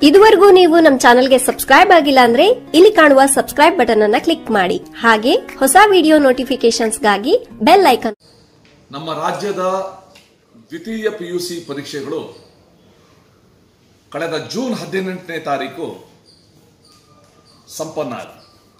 ಇದುವರೆಗೂ ನೀವು ನಮ್ಮ ಚಾನೆಲ್ಗೆ ಸಬ್ಸ್ಕ್ರೈಬ್ ಆಗಿಲ್ಲ ಅಂದ್ರೆ ಇಲ್ಲಿ ಕಾಣುವ ಸಬ್ಸ್ಕ್ರೈಬ್ ಬಟನ್ ಅನ್ನ ಕ್ಲಿಕ್ ಮಾಡಿ ಹಾಗೆ ಹೊಸ ವಿಡಿಯೋ ನೋಟಿಫಿಕೇಶನ್ಸ್ಗಾಗಿ ಬೆಲ್ ಐಕಾನ್ ನಮ್ಮ ರಾಜ್ಯದ ದ್ವಿತೀಯ ಪಿಯುಸಿ ಪರೀಕ್ಷೆಗಳು ಕಳೆದ ಜೂನ್ ಹದಿನೆಂಟನೇ ತಾರೀಕು ಸಂಪನ್ನ ಆದ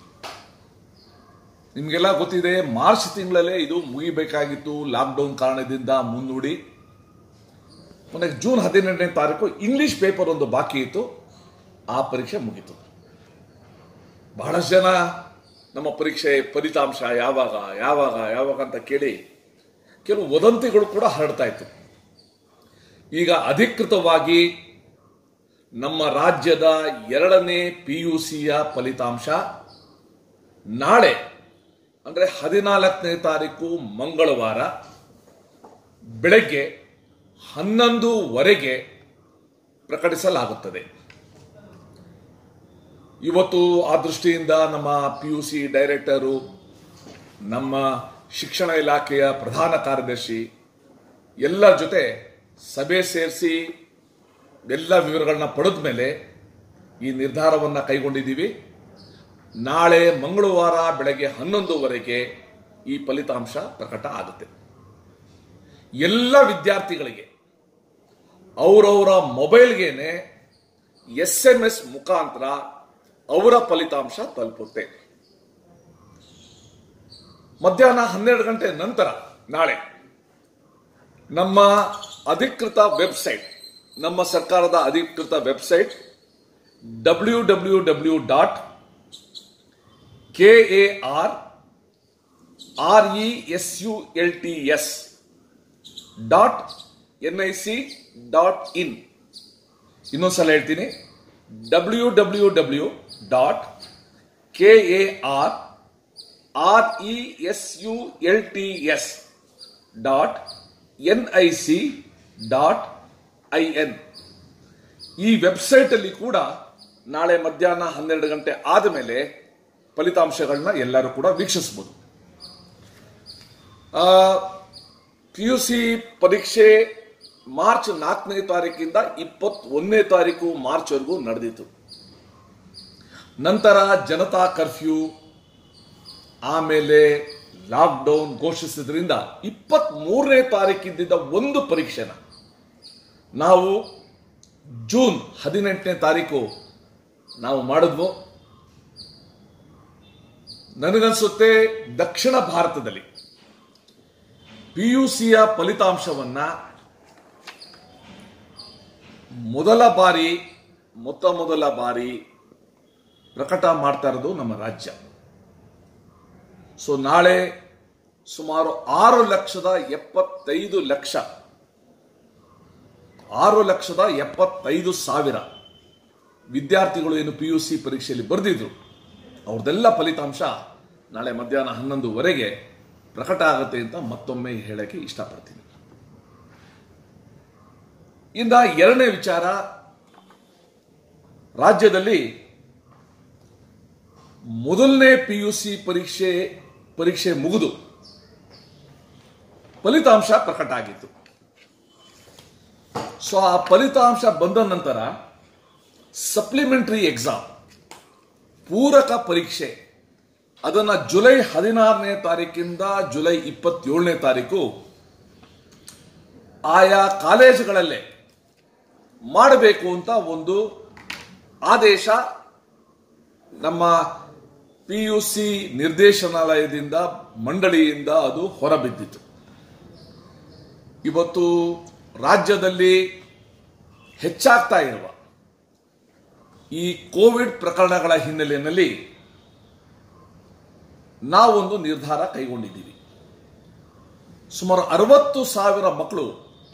ನಿಮಗೆಲ್ಲ ಗೊತ್ತಿದೆ ಮಾರ್ಚ್ ತಿಂಗಳಲ್ಲೇ ಇದು ಮುಗಿಬೇಕಾಗಿತ್ತು ಲಾಕ್ಡೌನ್ ಕಾರಣದಿಂದ ಮುನ್ನುಡಿ ಕೊನೆಗೆ ಜೂನ್ ಹದಿನೆಂಟನೇ ತಾರೀಕು ಇಂಗ್ಲಿಷ್ ಪೇಪರ್ ಒಂದು ಬಾಕಿ ಇತ್ತು ಆ ಪರೀಕ್ಷೆ ಮುಗೀತು ಬಹಳಷ್ಟು ಜನ ನಮ್ಮ ಪರೀಕ್ಷೆ ಫಲಿತಾಂಶ ಯಾವಾಗ ಯಾವಾಗ ಯಾವಾಗ ಅಂತ ಕೇಳಿ ಕೆಲವು ವದಂತಿಗಳು ಕೂಡ ಹರಡ್ತಾ ಇತ್ತು ಈಗ ಅಧಿಕೃತವಾಗಿ ನಮ್ಮ ರಾಜ್ಯದ ಎರಡನೇ ಪಿ ಯು ಸಿಯ ಫಲಿತಾಂಶ ನಾಳೆ ಅಂದರೆ ಹದಿನಾಲ್ಕನೇ ತಾರೀಕು ಮಂಗಳವಾರ ಬೆಳಗ್ಗೆ ಹನ್ನೊಂದುವರೆಗೆ ಪ್ರಕಟಿಸಲಾಗುತ್ತದೆ ಇವತ್ತು ಆ ದೃಷ್ಟಿಯಿಂದ ನಮ್ಮ ಪಿ ಯು ಸಿ ಡೈರೆಕ್ಟರು ನಮ್ಮ ಶಿಕ್ಷಣ ಇಲಾಖೆಯ ಪ್ರಧಾನ ಕಾರ್ಯದರ್ಶಿ ಎಲ್ಲರ ಜೊತೆ ಸಭೆ ಸೇರಿಸಿ ಎಲ್ಲ ವಿವರಗಳನ್ನ ಪಡೆದ ಮೇಲೆ ಈ ನಿರ್ಧಾರವನ್ನು ಕೈಗೊಂಡಿದ್ದೀವಿ ನಾಳೆ ಮಂಗಳವಾರ ಬೆಳಗ್ಗೆ ಹನ್ನೊಂದುವರೆಗೆ ಈ ಫಲಿತಾಂಶ ಪ್ರಕಟ ಆಗುತ್ತೆ ಎಲ್ಲ ವಿದ್ಯಾರ್ಥಿಗಳಿಗೆ ಅವರವರ ಮೊಬೈಲ್ಗೇನೆ ಎಸ್ ಎಂ ಎಸ್ ಮುಖಾಂತರ ಅವರ ಫಲಿತಾಂಶ ತಲುಪುತ್ತೆ ಮಧ್ಯಾಹ್ನ ಹನ್ನೆರಡು ಗಂಟೆ ನಂತರ ನಾಳೆ ನಮ್ಮ ಅಧಿಕೃತ ವೆಬ್ಸೈಟ್ ನಮ್ಮ ಸರ್ಕಾರದ ಅಧಿಕೃತ website W W W dot K A R R E S U L T S dot N I C dot in ಇನ್ನೊಂದ್ಸಲ ಹೇಳ್ತೀನಿ W W W dot K A R R E S U L T S dot N I C dot I N ಈ website ಅಲ್ಲಿ ಕೂಡ ನಾಳೆ ಮಧ್ಯಾಹ್ನ ಹನ್ನೆರಡು ಗಂಟೆ ಆದ ಮೇಲೆ ಫಲಿತಾಂಶಗಳನ್ನ ಎಲ್ಲರೂ ಕೂಡ ವೀಕ್ಷಿಸಬಹುದು ಪಿ ಯು ಸಿ ಪರೀಕ್ಷೆ ಮಾರ್ಚ್ ನಾಲ್ಕನೇ ತಾರೀಕಿಂದ ಇಪ್ಪತ್ತೊಂದನೇ ತಾರೀಕು ಮಾರ್ಚ್ವರೆಗೂ ನಡೆದಿತ್ತು ನಂತರ ಜನತಾ ಕರ್ಫ್ಯೂ ಆಮೇಲೆ ಲಾಕ್ಡೌನ್ ಘೋಷಿಸಿದ್ರಿಂದ ಇಪ್ಪತ್ತ್ ಮೂರನೇ ತಾರೀಕಿದ್ದ ಒಂದು ಪರೀಕ್ಷೆನ ನಾವು ಜೂನ್ ಹದಿನೆಂಟನೇ ತಾರೀಕು ನಾವು ಮಾಡಿದ್ವು ನನಗನ್ಸುತ್ತೆ ದಕ್ಷಿಣ ಭಾರತದಲ್ಲಿ ಪಿ ಯು ಸಿಯ ಫಲಿತಾಂಶವನ್ನ ಮೊದಲ ಬಾರಿ ಮೊತ್ತ ಮೊದಲ ಬಾರಿ ಪ್ರಕಟ ಮಾಡ್ತಾ ಇರೋದು ನಮ್ಮ ರಾಜ್ಯ ಸೊ ನಾಳೆ ಸುಮಾರು ಆರು ಲಕ್ಷದ ಎಪ್ಪತ್ತೈದು ಲಕ್ಷ ಆರು ಲಕ್ಷದ ಎಪ್ಪತ್ತೈದು ಸಾವಿರ ವಿದ್ಯಾರ್ಥಿಗಳು ಏನು ಪಿ ಯು ಸಿ ಪರೀಕ್ಷೆಯಲ್ಲಿ ಬರೆದಿದ್ರು ಅವ್ರದ್ದೆಲ್ಲ ಫಲಿತಾಂಶ ನಾಳೆ ಮಧ್ಯಾಹ್ನ ಹನ್ನೊಂದುವರೆಗೆ ಪ್ರಕಟ ಆಗುತ್ತೆ ಅಂತ ಮತ್ತೊಮ್ಮೆ ಹೇಳಕ್ಕೆ ಇಷ್ಟಪಡ್ತೀನಿ ಇನ್ನ ಎರಡನೇ ವಿಚಾರ ರಾಜ್ಯದಲ್ಲಿ ಮೊದಲನೇ ಪಿ ಯು ಸಿ ಪರೀಕ್ಷೆ ಪರೀಕ್ಷೆ ಮುಗಿದು ಫಲಿತಾಂಶ ಪ್ರಕಟ ಆಗಿತ್ತು ಸೊ ಆ ಫಲಿತಾಂಶ ಬಂದ ನಂತರ ಸಪ್ಲಿಮೆಂಟರಿ ಎಕ್ಸಾಮ್ ಪೂರಕ ಪರೀಕ್ಷೆ ಅದನ್ನ ಜುಲೈ ಹದಿನಾರನೇ ತಾರೀಕಿಂದ ಜುಲೈ ಇಪ್ಪತ್ತೇಳನೇ ತಾರೀಕು ಆಯಾ ಕಾಲೇಜುಗಳಲ್ಲೇ ಮಾಡಬೇಕು ಅಂತ ಒಂದು ಆದೇಶ ನಮ್ಮ ಪಿ ಯು ಸಿ ನಿರ್ದೇಶನಾಲಯದಿಂದ ಮಂಡಳಿಯಿಂದ ಅದು ಹೊರಬಿದ್ದಿತು ಇವತ್ತು ರಾಜ್ಯದಲ್ಲಿ ಹೆಚ್ಚಾಗ್ತಾ ಇರುವ ಈ ಕೋವಿಡ್ ಪ್ರಕರಣಗಳ ಹಿನ್ನೆಲೆಯಲ್ಲಿ ನಾವೊಂದು ನಿರ್ಧಾರ ಕೈಗೊಂಡಿದ್ದೀವಿ ಸುಮಾರು ಅರವತ್ತು ಸಾವಿರ ಮಕ್ಕಳು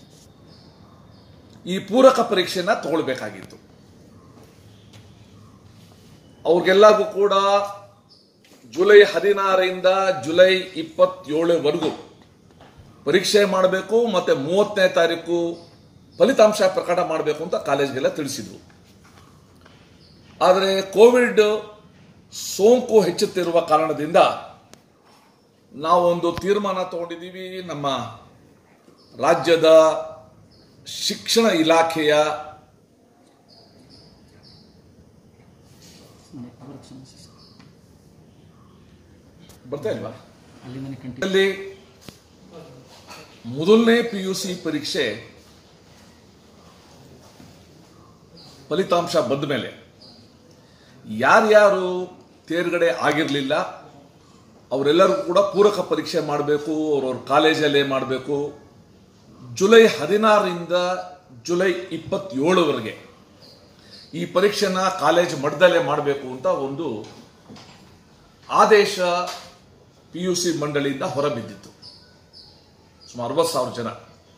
ಈ ಪೂರಕ ಪರೀಕ್ಷೆನ ತಗೊಳ್ಬೇಕಾಗಿತ್ತು ಅವ್ರಿಗೆಲ್ಲರಿಗೂ ಕೂಡ ಜುಲೈ ಹದಿನಾರರಿಂದ ಜುಲೈ ಇಪ್ಪತ್ತೇಳವರೆಗೂ ಪರೀಕ್ಷೆ ಮಾಡಬೇಕು ಮತ್ತೆ ಮೂವತ್ತನೇ ತಾರೀಕು ಫಲಿತಾಂಶ ಪ್ರಕಟ ಮಾಡಬೇಕು ಅಂತ ಕಾಲೇಜ್ಗೆಲ್ಲ ತಿಳಿಸಿದ್ರು ಆದರೆ ಕೋವಿಡ್ ಸೋಂಕು ಹೆಚ್ಚುತ್ತಿರುವ ಕಾರಣದಿಂದ ನಾವೊಂದು ತೀರ್ಮಾನ ತಗೊಂಡಿದ್ದೀವಿ ನಮ್ಮ ರಾಜ್ಯದ ಶಿಕ್ಷಣ ಇಲಾಖೆಯ ಬರ್ತಾ ಇಲ್ವಾ ಅಲ್ಲಿಂದನೇ ಕಂಟಿನ್ಯೂ ಅಲ್ಲಿ ಮೊದಲನೇ ಪಿ ಯು ಸಿ ಪರೀಕ್ಷೆ ಫಲಿತಾಂಶ ಬಂದ ಮೇಲೆ ಯಾರ್ಯಾರು ತೇರ್ಗಡೆ ಆಗಿರಲಿಲ್ಲ ಅವರೆಲ್ಲರೂ ಕೂಡ ಪೂರಕ ಪರೀಕ್ಷೆ ಮಾಡಬೇಕು ಅವ್ರವ್ರ ಕಾಲೇಜಲ್ಲೇ ಮಾಡಬೇಕು ಜುಲೈ ಹದಿನಾರರಿಂದ ಜುಲೈ ಇಪ್ಪತ್ತೇಳವರೆಗೆ ಈ ಪರೀಕ್ಷೆನ ಕಾಲೇಜ್ ಮಟ್ಟದಲ್ಲೇ ಮಾಡಬೇಕು ಅಂತ ಒಂದು ಆದೇಶ ಪಿ ಯು ಸಿ ಮಂಡಳಿಯಿಂದ ಹೊರಬಿದ್ದಿತ್ತು ಸುಮಾರು ಅರವತ್ತು ಸಾವಿರ ಜನ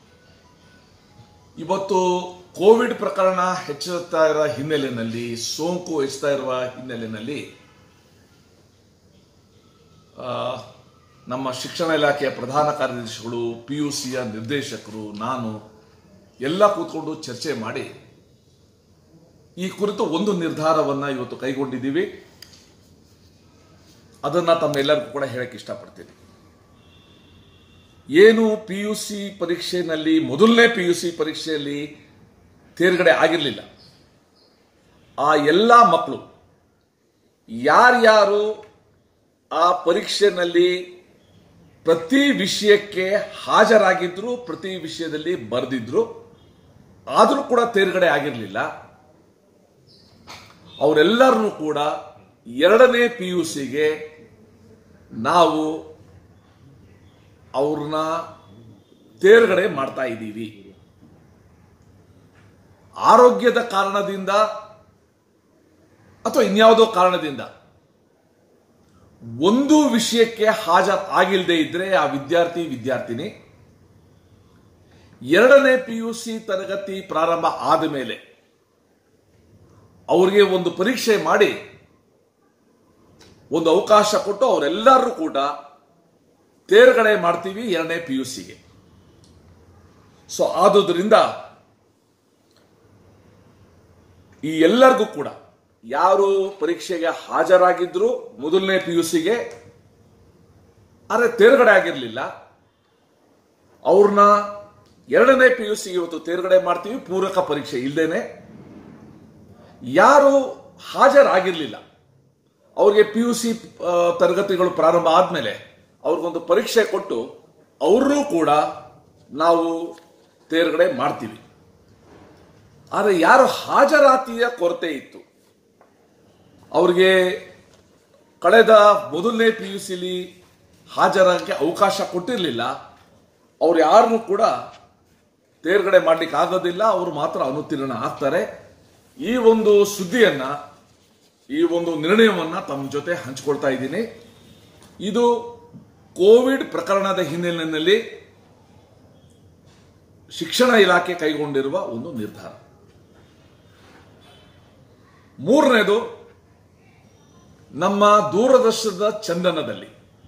ಇವತ್ತು ಕೋವಿಡ್ ಪ್ರಕರಣ ಹೆಚ್ಚುತ್ತಾ ಇರುವ ಹಿನ್ನೆಲೆಯಲ್ಲಿ ಸೋಂಕು ಹೆಚ್ಚುತ್ತಾ ಇರುವ ಹಿನ್ನೆಲೆಯಲ್ಲಿ ಆ, ನಮ್ಮ ಶಿಕ್ಷಣ ಇಲಾಖೆಯ ಪ್ರಧಾನ ಕಾರ್ಯದರ್ಶಿಗಳು ಪಿ ಯು ಸಿಯ ನಿರ್ದೇಶಕರು ನಾನು ಎಲ್ಲ ಕೂತ್ಕೊಂಡು ಚರ್ಚೆ ಮಾಡಿ ಈ ಕುರಿತು ಒಂದು ನಿರ್ಧಾರವನ್ನ ಇವತ್ತು ಕೈಗೊಂಡಿದ್ದೀವಿ ಅದನ್ನ ತಮ್ಮೆಲ್ಲರಿಗೂ ಕೂಡ ಹೇಳಕ್ಕೆ ಇಷ್ಟಪಡ್ತೀನಿ ಏನು ಪಿ ಯು ಸಿ ಪರೀಕ್ಷೆಯಲ್ಲಿ ಮೊದಲನೇ ಪಿ ಯು ಸಿ ಪರೀಕ್ಷೆಯಲ್ಲಿ ತೇರ್ಗಡೆ ಆಗಿರಲಿಲ್ಲ ಆ ಎಲ್ಲ ಮಕ್ಕಳು ಯಾರ್ಯಾರು ಆ ಪರೀಕ್ಷೆನಲ್ಲಿ ಪ್ರತಿ ವಿಷಯಕ್ಕೆ ಹಾಜರಾಗಿದ್ರು ಪ್ರತಿ ವಿಷಯದಲ್ಲಿ ಬರೆದಿದ್ರು ಆದರೂ ಕೂಡ ತೇರ್ಗಡೆ ಆಗಿರಲಿಲ್ಲ ಅವರೆಲ್ಲರನ್ನೂ ಕೂಡ ಎರಡನೇ ಪಿ ಯು ಸಿಗೆ ನಾವು ಅವ್ರನ್ನ ತೇರ್ಗಡೆ ಮಾಡ್ತಾ ಇದ್ದೀವಿ ಆರೋಗ್ಯದ ಕಾರಣದಿಂದ ಅಥವಾ ಇನ್ಯಾವುದೋ ಕಾರಣದಿಂದ ಒಂದು ವಿಷಯಕ್ಕೆ ಹಾಜರ್ ಆಗಿಲ್ಲದೆ ಇದ್ರೆ ಆ ವಿದ್ಯಾರ್ಥಿ ವಿದ್ಯಾರ್ಥಿನಿ ಎರಡನೇ ಪಿ ಯು ಸಿ ತರಗತಿ ಪ್ರಾರಂಭ ಆದ ಮೇಲೆ ಅವರಿಗೆ ಒಂದು ಪರೀಕ್ಷೆ ಮಾಡಿ ಒಂದು ಅವಕಾಶ ಕೊಟ್ಟು ಅವರೆಲ್ಲರೂ ಕೂಡ ತೇರ್ಗಡೆ ಮಾಡ್ತೀವಿ ಎರಡನೇ ಪಿ ಯು ಸಿಗೆ ಸೊ ಆದುದರಿಂದ ಈ ಎಲ್ಲರಿಗೂ ಕೂಡ ಯಾರು ಪರೀಕ್ಷೆಗೆ ಹಾಜರಾಗಿದ್ರು ಮೊದಲನೇ ಪಿ ಯು ಸಿಗೆ ಆದರೆ ತೇರ್ಗಡೆ ಆಗಿರಲಿಲ್ಲ ಅವ್ರನ್ನ ಎರಡನೇ ಪಿ ಯು ಸಿಗೆ ಇವತ್ತು ತೇರ್ಗಡೆ ಮಾಡ್ತೀವಿ ಪೂರಕ ಪರೀಕ್ಷೆ ಇಲ್ದೇನೆ ಯಾರು ಹಾಜರಾಗಿರ್ಲಿಲ್ಲ ಅವ್ರಿಗೆ ಪಿ ಯು ಸಿ ತರಗತಿಗಳು ಪ್ರಾರಂಭ ಆದ್ಮೇಲೆ ಅವ್ರಿಗೊಂದು ಪರೀಕ್ಷೆ ಕೊಟ್ಟು ಅವ್ರನ್ನೂ ಕೂಡ ನಾವು ತೇರ್ಗಡೆ ಮಾಡ್ತೀವಿ ಆದರೆ ಯಾರು ಹಾಜರಾತಿಯ ಕೊರತೆ ಇತ್ತು ಅವ್ರಿಗೆ ಕಳೆದ ಮೊದಲನೇ ಪಿ ಯು ಸಿಲಿ ಹಾಜರಾಗಕ್ಕೆ ಅವಕಾಶ ಕೊಟ್ಟಿರಲಿಲ್ಲ ಅವ್ರು ಯಾರನ್ನೂ ಕೂಡ ತೇರ್ಗಡೆ ಮಾಡ್ಲಿಕ್ಕೆ ಆಗೋದಿಲ್ಲ ಅವರು ಮಾತ್ರ ಅನುತ್ತೀರ್ಣ ಆಗ್ತಾರೆ ಈ ಒಂದು ಸುದ್ದಿಯನ್ನ ಈ ಒಂದು ನಿರ್ಣಯವನ್ನ ತಮ್ಮ ಜೊತೆ ಹಂಚಿಕೊಳ್ತಾ ಇದ್ದೀನಿ ಇದು ಕೋವಿಡ್ ಪ್ರಕರಣದ ಹಿನ್ನೆಲೆಯಲ್ಲಿ ಶಿಕ್ಷಣ ಇಲಾಖೆ ಕೈಗೊಂಡಿರುವ ಒಂದು ನಿರ್ಧಾರ ಮೂರನೇದು ನಮ್ಮ ದೂರದರ್ಶನದ ಚಂದನದಲ್ಲಿ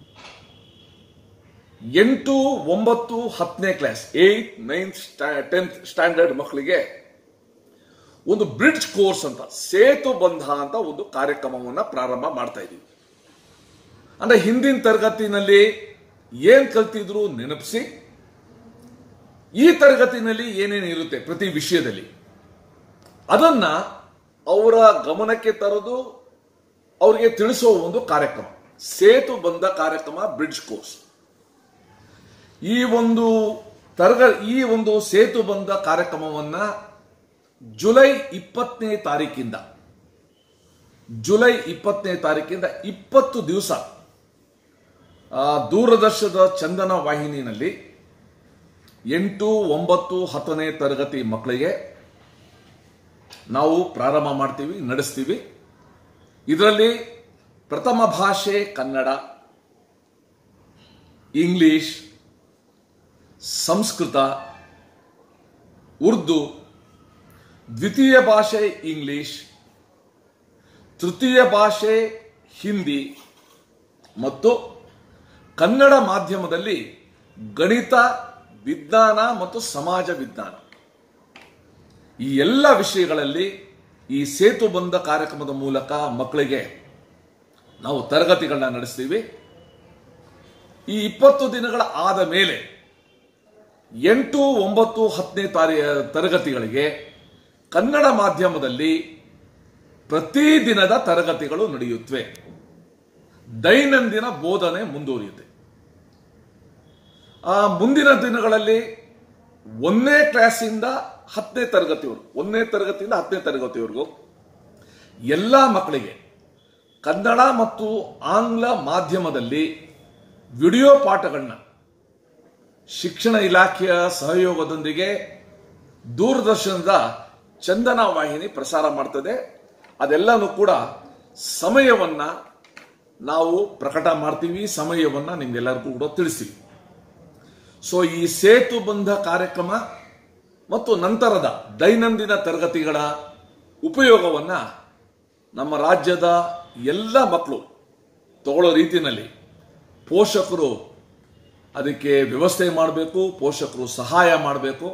ಎಂಟು ಒಂಬತ್ತು ಹತ್ತನೇ class eight ninth tenth standard ಮಕ್ಕಳಿಗೆ ಒಂದು ಬ್ರಿಡ್ಜ್ ಕೋರ್ಸ್ ಅಂತ ಸೇತು ಬಂಧ ಅಂತ ಒಂದು ಕಾರ್ಯಕ್ರಮವನ್ನ ಪ್ರಾರಂಭ ಮಾಡ್ತಾ ಇದ್ದೀವಿ ಅಂದ್ರೆ ಹಿಂದಿನ ತರಗತಿನಲ್ಲಿ ಏನ್ ಕಲ್ತಿದ್ರು ನೆನಪಿಸಿ ಈ ತರಗತಿನಲ್ಲಿ ಏನೇನು ಇರುತ್ತೆ ಪ್ರತಿ ವಿಷಯದಲ್ಲಿ ಅದನ್ನ ಅವರ ಗಮನಕ್ಕೆ ತರೋದು ಅವರಿಗೆ ತಿಳಿಸುವ ಒಂದು ಕಾರ್ಯಕ್ರಮ ಸೇತು ಬಂಧ ಕಾರ್ಯಕ್ರಮ ಬ್ರಿಡ್ಜ್ ಕೋರ್ಸ್ ಈ ಒಂದು ತರಗ ಈ ಒಂದು ಸೇತು ಬಂಧ ಕಾರ್ಯಕ್ರಮವನ್ನ ಜುಲೈ ಇಪ್ಪತ್ತನೇ ತಾರೀಕಿಂದ ಜುಲೈ ಇಪ್ಪತ್ತನೇ ತಾರೀಕಿಂದ ಇಪ್ಪತ್ತು ದಿವಸ ದೂರದರ್ಶನದ ಚಂದನ ವಾಹಿನಿನಲ್ಲಿ ಎಂಟು ಒಂಬತ್ತು ಹತ್ತನೇ ತರಗತಿ ಮಕ್ಕಳಿಗೆ ನಾವು ಪ್ರಾರಂಭ ಮಾಡ್ತೀವಿ ನಡೆಸ್ತೀವಿ ಇದರಲ್ಲಿ ಪ್ರಥಮ ಭಾಷೆ ಕನ್ನಡ ಇಂಗ್ಲಿಷ್ ಸಂಸ್ಕೃತ ಉರ್ದು ದ್ವಿತೀಯ ಭಾಷೆ ಇಂಗ್ಲಿಷ್ ತೃತೀಯ ಭಾಷೆ ಹಿಂದಿ ಮತ್ತು ಕನ್ನಡ ಮಾಧ್ಯಮದಲ್ಲಿ ಗಣಿತ ವಿಜ್ಞಾನ ಮತ್ತು ಸಮಾಜ ವಿಜ್ಞಾನ ಈ ಎಲ್ಲ ವಿಷಯಗಳಲ್ಲಿ ಈ ಸೇತು ಬಂಧ ಕಾರ್ಯಕ್ರಮದ ಮೂಲಕ ಮಕ್ಕಳಿಗೆ ನಾವು ತರಗತಿಗಳನ್ನ ನಡೆಸ್ತೀವಿ ಈ ಇಪ್ಪತ್ತು ದಿನಗಳ ಆದ ಮೇಲೆ ಎಂಟು ಒಂಬತ್ತು ಹತ್ತನೇ ತಾರೀ ತರಗತಿಗಳಿಗೆ ಕನ್ನಡ ಮಾಧ್ಯಮದಲ್ಲಿ ಪ್ರತಿದಿನದ ತರಗತಿಗಳು ನಡೆಯುತ್ತವೆ ದೈನಂದಿನ ಬೋಧನೆ ಮುಂದುವರಿಯುತ್ತೆ ಆ ಮುಂದಿನ ದಿನಗಳಲ್ಲಿ ಒಂದನೇ ಕ್ಲಾಸಿಂದ ಹತ್ತನೇ ತರಗತಿವರೆಗೂ ಒಂದನೇ ತರಗತಿಯಿಂದ ಹತ್ತನೇ ತರಗತಿವರೆಗೂ ಎಲ್ಲ ಮಕ್ಕಳಿಗೆ ಕನ್ನಡ ಮತ್ತು ಆಂಗ್ಲ ಮಾಧ್ಯಮದಲ್ಲಿ ವಿಡಿಯೋ ಪಾಠಗಳನ್ನ ಶಿಕ್ಷಣ ಇಲಾಖೆಯ ಸಹಯೋಗದೊಂದಿಗೆ ದೂರದರ್ಶನದ ಚಂದನ ವಾಹಿನಿ ಪ್ರಸಾರ ಮಾಡ್ತದೆ ಅದೆಲ್ಲನೂ ಕೂಡ ಸಮಯವನ್ನ ನಾವು ಪ್ರಕಟ ಮಾಡ್ತೀವಿ ಸಮಯವನ್ನ ನಿಮ್ಗೆಲ್ಲರಿಗೂ ಕೂಡ ತಿಳಿಸ್ತೀವಿ ಸೊ ಈ ಸೇತು ಬಂಧ ಕಾರ್ಯಕ್ರಮ ಮತ್ತು ನಂತರದ ದೈನಂದಿನ ತರಗತಿಗಳ ಉಪಯೋಗವನ್ನ ನಮ್ಮ ರಾಜ್ಯದ ಎಲ್ಲ ಮಕ್ಕಳು ತಗೊಳ್ಳೋ ರೀತಿಯಲ್ಲಿ ಪೋಷಕರು ಅದಕ್ಕೆ ವ್ಯವಸ್ಥೆ ಮಾಡಬೇಕು ಪೋಷಕರು ಸಹಾಯ ಮಾಡಬೇಕು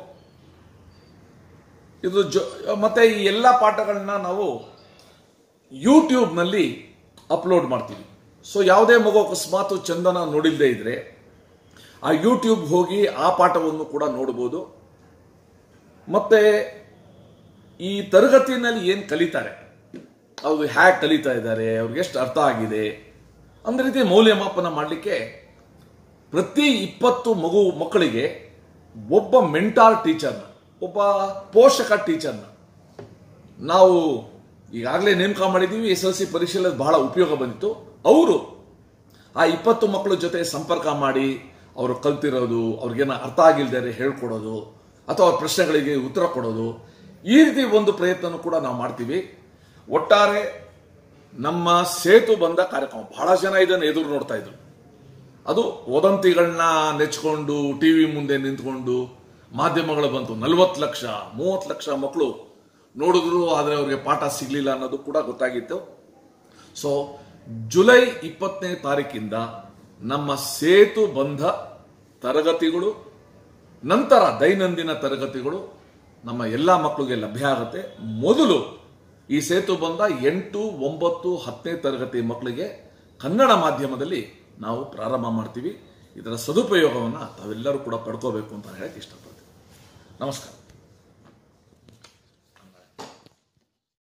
ಇದು ಜೊ ಮತ್ತೆ ಈ ಎಲ್ಲ ಪಾಠಗಳನ್ನ ನಾವು ಯೂಟ್ಯೂಬ್ನಲ್ಲಿ ಅಪ್ಲೋಡ್ ಮಾಡ್ತೀವಿ ಸೊ ಯಾವುದೇ ಮಗು ಅಕಸ್ಮಾತ್ ಚಂದನ ನೋಡಿಲ್ಲದೆ ಇದ್ರೆ ಆ ಯೂಟ್ಯೂಬ್ ಹೋಗಿ ಆ ಪಾಠವನ್ನು ಕೂಡ ನೋಡಬಹುದು ಮತ್ತೆ ಈ ತರಗತಿಯಲ್ಲಿ ಏನು ಕಲಿತಾರೆ ಅವರು ಹ್ಯಾಕ್ ಕಲಿತಾ ಇದ್ದಾರೆ ಅವ್ರಿಗೆ ಎಷ್ಟು ಅರ್ಥ ಆಗಿದೆ ಅಂದ ರೀತಿ ಮೌಲ್ಯಮಾಪನ ಮಾಡಲಿಕ್ಕೆ ಪ್ರತಿ ಇಪ್ಪತ್ತು ಮಗು ಮಕ್ಕಳಿಗೆ ಒಬ್ಬ ಮೆಂಟಾರ್ ಟೀಚರ್ನ ಒಬ್ಬ ಪೋಷಕ ಟೀಚರ್ನ ನಾವು ಈಗಾಗಲೇ ನೇಮಕ ಮಾಡಿದ್ದೀವಿ ಎಸ್ ಎಲ್ ಸಿ ಪರೀಕ್ಷೆಯಲ್ಲಿ ಅದು ಬಹಳ ಉಪಯೋಗ ಬಂದಿತ್ತು ಅವರು ಆ ಇಪ್ಪತ್ತು ಮಕ್ಕಳ ಜೊತೆ ಸಂಪರ್ಕ ಮಾಡಿ ಅವರು ಕಲ್ತಿರೋದು ಅವ್ರಿಗೇನ ಅರ್ಥ ಆಗಿಲ್ದರೆ ಹೇಳ್ಕೊಡೋದು ಅಥವಾ ಅವ್ರ ಪ್ರಶ್ನೆಗಳಿಗೆ ಉತ್ತರ ಕೊಡೋದು ಈ ರೀತಿ ಒಂದು ಪ್ರಯತ್ನ ಕೂಡ ನಾವು ಮಾಡ್ತೀವಿ ಒಟ್ಟಾರೆ ನಮ್ಮ ಸೇತು ಬಂದ ಕಾರ್ಯಕ್ರಮ ಬಹಳ ಜನ ಇದನ್ನು ಎದುರು ನೋಡ್ತಾ ಇದ್ರು ಅದು ವದಂತಿಗಳನ್ನ ನೆಚ್ಕೊಂಡು ಟಿವಿ ಮುಂದೆ ನಿಂತ್ಕೊಂಡು ಮಾಧ್ಯಮಗಳು ಬಂತು ನಲ್ವತ್ತು ಲಕ್ಷ ಮೂವತ್ತು ಲಕ್ಷ ಮಕ್ಕಳು ನೋಡಿದ್ರು ಆದರೆ ಅವ್ರಿಗೆ ಪಾಠ ಸಿಗ್ಲಿಲ್ಲ ಅನ್ನೋದು ಕೂಡ ಗೊತ್ತಾಗಿತ್ತು ಸೊ ಜುಲೈ ಇಪ್ಪತ್ತನೇ ತಾರೀಕಿಂದ ನಮ್ಮ ಸೇತು ಬಂಧ ತರಗತಿಗಳು ನಂತರ ದೈನಂದಿನ ತರಗತಿಗಳು ನಮ್ಮ ಎಲ್ಲ ಮಕ್ಕಳಿಗೆ ಲಭ್ಯ ಆಗುತ್ತೆ ಮೊದಲು ಈ ಸೇತು ಬಂದ ಎಂಟು ಒಂಬತ್ತು ಹತ್ತನೇ ತರಗತಿ ಮಕ್ಕಳಿಗೆ ಕನ್ನಡ ಮಾಧ್ಯಮದಲ್ಲಿ ನಾವು ಪ್ರಾರಂಭ ಮಾಡ್ತೀವಿ ಇದರ ಸದುಪಯೋಗವನ್ನು ತಾವೆಲ್ಲರೂ ಕೂಡ ಪಡ್ಕೋಬೇಕು ಅಂತ ಹೇಳಕ್ಕೆ ಇಷ್ಟಪಡ್ತೀನಿ ನಮಸ್ಕಾರ